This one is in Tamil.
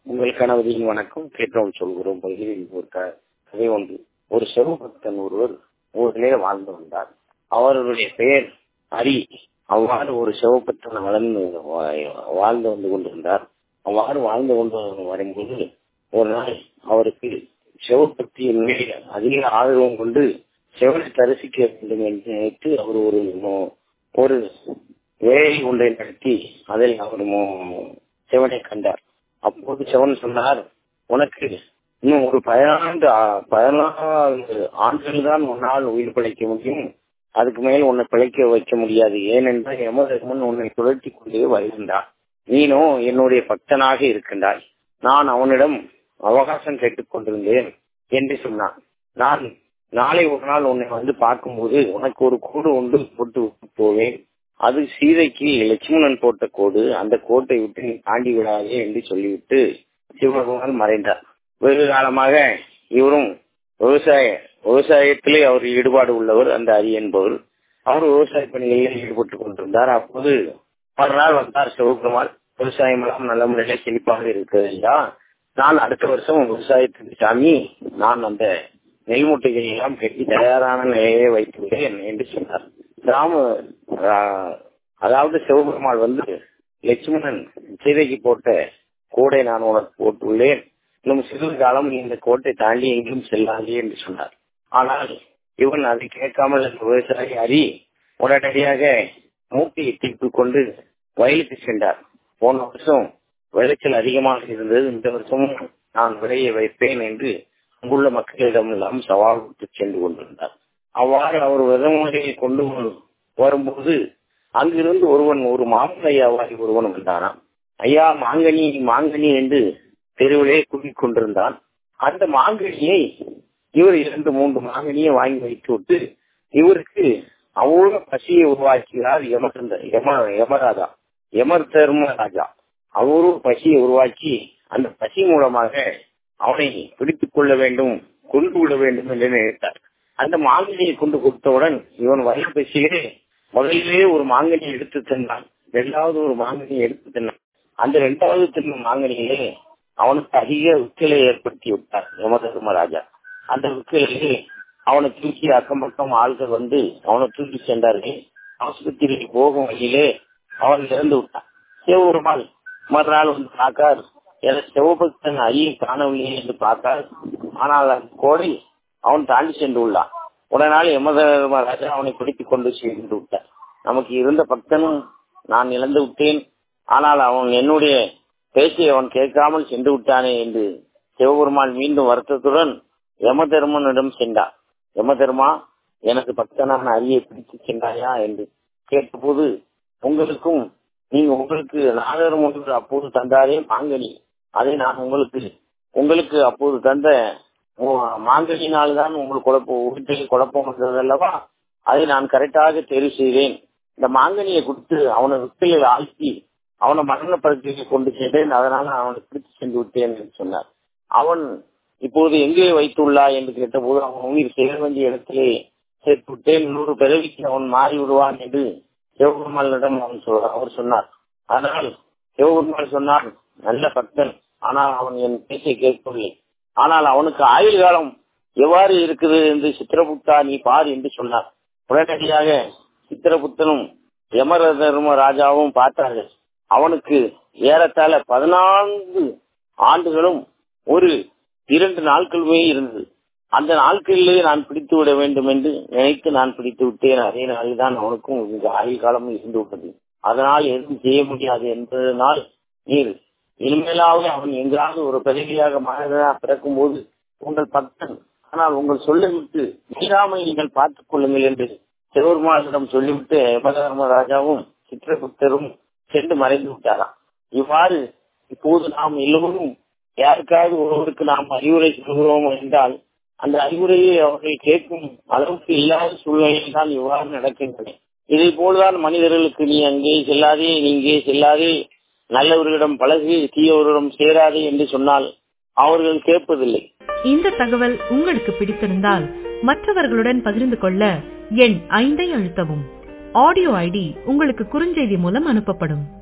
உங்கள் கணவரின் வணக்கம் கேட்டோம் சொல்கிறோம் பகுதியில் ஒரு க- கதை ஒன்று ஒரு சிவபக்தன் ஒருவர் ஊரிலே வாழ்ந்து வந்தார் அவருடைய பெயர் ஹரி அவ்வாறு ஒரு சிவபக்தன் வளர்ந்து வா- வாழ்ந்து வந்து கொண்டிருந்தார் அவ்வாறு வாழ்ந்து கொண்டு வரும்போது ஒரு நாள் அவருக்கு சிவபக்தியின் மேல் அதிக ஆர்வம் கொண்டு சிவனை தரிசிக்க வேண்டும் என்று நினைத்து அவர் ஒரு மோ- ஒரு வேலை ஒன்றை நடத்தி அதில் அவர் மோ- சிவனை கண்டார் அப்போது சிவன் சொன்னார் உனக்கு இன்னும் ஒரு பதினான்கு ஆ- பதினாறு ஆண்டுகள் தான் உன்னால் உயிர் பிழைக்க முடியும் அதுக்கு மேல் உன்னை பிழைக்க வைக்க முடியாது ஏனென்றால் யமதர்மன் உன்னை சுழற்றி கொண்டே வருகின்றான் நீனோ என்னுடைய பக்தனாக இருக்கின்றாய் நான் அவனிடம் அவகாசம் கேட்டுக் கொண்டிருந்தேன் என்று சொன்னான் நான் நாளை ஒரு நாள் உன்னை வந்து பார்க்கும்போது உனக்கு ஒரு கோடு ஒன்று போட்டு விட்டு போவேன் அது சீதைக்கு லட்சுமணன் போட்ட கோடு அந்த கோட்டை விட்டு நீ தாண்டி விடாதே என்று சொல்லிவிட்டு சிவபெருமான் மறைந்தார் வெகு காலமாக இவரும் விவசாய விவசாயத்திலே அவர் ஈடுபாடு உள்ளவர் அந்த அரி என்பவர் அவர் விவசாய பணிகளில் ஈடுபட்டுக் கொண்டிருந்தார் அப்போது மறுநாள் வந்தார் சிவபெருமான் விவசாயம் எல்லாம் நல்ல முறையில் செழிப்பாக இருக்கிறது ஐயா நான் அடுத்த வருஷம் விவசாயத்துக்கு சாமி நான் அந்த நெல் மூட்டைகளை எல்லாம் கட்டி தயாரான நிலையிலே வைத்துள்ளேன் என்று சொன்னார் ராம ரா- அதாவது சிவபெருமாள் வந்து லட்சுமணன் சீதைக்கு போட்ட கோடை நான் உனக்கு போட்டுள்ளேன் இன்னும் சிறிது காலம் நீ இந்த கோட்டை தாண்டி எங்கேயும் செல்லாதே என்று சொன்னார் ஆனால் இவன் அதை கேட்காமல் அந்த விவசாயி அறி உடனடியாக மூட்டையை தீர்த்துக் கொண்டு வயலுக்கு சென்றார் போன வருஷம் விளைச்சல் அதிகமாக இருந்தது இந்த வருஷமும் நான் விளைய வைப்பேன் என்று அங்குள்ள மக்களிடம் எல்லாம் சவால் விட்டு சென்று கொண்டிருந்தார் அவ்வாறு அவர் விதமுறையை கொண்டு வரும்போது அங்கிருந்து ஒருவன் ஒரு மாமல்ல வியாபாரி ஒருவன் வந்தானாம் ஐயா மாங்கனி மாங்கனி என்று தெருவிலே குடிக் கொண்டிருந்தான் அந்த மாங்கனியை இவர் இரண்டு மூன்று மாங்கனியை வாங்கி வைத்து விட்டு இவருக்கு அவ்வளவு பசியை உருவாக்குகிறார் யமசந்த யம யமராஜா யமர் தர்மராஜா அவரும் பசியை உருவாக்கி அந்த பசி மூலமாக அவனை பிடித்துக் கொள்ள வேண்டும் கொண்டு விட வேண்டும் என்று நினைத்தார் அந்த மாங்கனியை கொண்டு கொடுத்தவுடன் இவன் வய பசியிலே முதலிலே ஒரு மாங்கனியை எடுத்து தின்னான் இரண்டாவது ஒரு மாங்கனியை எடுத்து தின்னான் அந்த இரண்டாவது தின்ன மாங்கனியிலே அவனுக்கு அதிக விக்கலை ஏற்படுத்தி விட்டார் யமதர்மராஜா அந்த விக்கலையே அவனை தூக்கி அக்கம் பக்கம் ஆள்கள் வந்து அவனை தூக்கி சென்றார்கள் ஆஸ்பத்திரிக்கு போகும் வழியிலே அவன் இறந்து விட்டான் சிவபெருமாள் மறுநாள் வந்து பார்க்கார் எனக்கு சிவபக்தன் அரியை காணவில்லை என்று பார்த்தார் ஆனால் அந்த கோடை அவன் தாண்டி சென்று உள்ளான் உடனால் யமதர்மராஜா அவனை பிடித்துக் கொண்டு சென்று விட்டார் நமக்கு இருந்த பக்தனும் நான் இழந்து விட்டேன் ஆனால் அவன் என்னுடைய பேச்சை அவன் கேட்காமல் சென்று விட்டானே என்று சிவபெருமான் மீண்டும் வருத்தத்துடன் யமதர்மனிடம் சென்றார் யமதர்மா எனக்கு பக்தனான அரியை பிடித்து சென்றாயா என்று கேட்டபோது உங்களுக்கும் நீங்க உங்களுக்கு நாகரம் ஒன்று அப்போது தந்தாரே மாங்கனி அதை நான் உங்களுக்கு உங்களுக்கு அப்போது தந்த மாங்கனியினால்தான் உங்களுக்கு குழப்பம் வீட்டில் குழப்பம் வந்தது அல்லவா அதை நான் கரெக்டாக தெரிவு செய்தேன் இந்த மாங்கனியை கொடுத்து அவனை விட்டில் ஆழ்த்தி அவனை மரண பரிசைக்கு கொண்டு சென்றேன் அதனால அவனை பிடித்து சென்று விட்டேன் என்று சொன்னார் அவன் இப்போது எங்கே வைத்துள்ளாய் என்று கேட்டபோது அவன் உயிர் சேர வேண்டிய இடத்திலே சேர்த்து விட்டேன் நூறு பிறவிக்கு அவன் மாறி விடுவான் என்று சிவபெருமானிடம் அவன் சொ- அவர் சொன்னார் ஆனால் சிவபெருமான் சொன்னார் நல்ல பக்தன் ஆனால் அவன் என் பேச்சை கேட்கவில்லை ஆனால் அவனுக்கு ஆயுள் காலம் எவ்வாறு இருக்குது என்று சித்திரபுத்தா நீ பார் என்று சொன்னார் உடனடியாக சித்திரபுத்தனும் யமர தர்ம ராஜாவும் பார்த்தார்கள் அவனுக்கு ஏறத்தாழ பதினான்கு ஆண்டுகளும் ஒரு இரண்டு நாட்களுமே இருந்தது அந்த நாட்களிலே நான் பிடித்து விட வேண்டும் என்று நினைத்து நான் பிடித்து விட்டேன் அதே நாளில் தான் அவனுக்கும் இந்த ஆயுள் காலமும் இருந்து விட்டது அதனால் எதுவும் செய்ய முடியாது என்பதனால் நீர் இனிமேலாவது அவன் எங்காவது ஒரு பதவியாக மனிதனா பிறக்கும் போது உங்கள் பக்தன் ஆனால் உங்கள் சொல்லை விட்டு மீறாமல் நீங்கள் பார்த்துக் கொள்ளுங்கள் என்று சிவபெருமானிடம் சொல்லிவிட்டு யமதர்ம ராஜாவும் சித்திரகுப்தரும் சென்று மறைந்து விட்டாராம் இவ்வாறு இப்போது நாம் எல்லோரும் யாருக்காவது ஒருவருக்கு நாம் அறிவுரை சொல்கிறோம் என்றால் அந்த அறிவுரையை அவர்கள் கேட்கும் அளவுக்கு இல்லாத சூழ்நிலையில் தான் இவ்வாறு நடக்கின்றன இதை போலதான் மனிதர்களுக்கு நீ அங்கே செல்லாதே நீ இங்கே செல்லாதே நல்லவர்களிடம் பழகு தீயவர்களிடம் சேராதே என்று சொன்னால் அவர்கள் கேட்பதில்லை இந்த தகவல் உங்களுக்கு பிடித்திருந்தால் மற்றவர்களுடன் பகிர்ந்து கொள்ள எண் ஐந்தை அழுத்தவும் ஆடியோ ஐடி உங்களுக்கு குறுஞ்செய்தி மூலம் அனுப்பப்படும்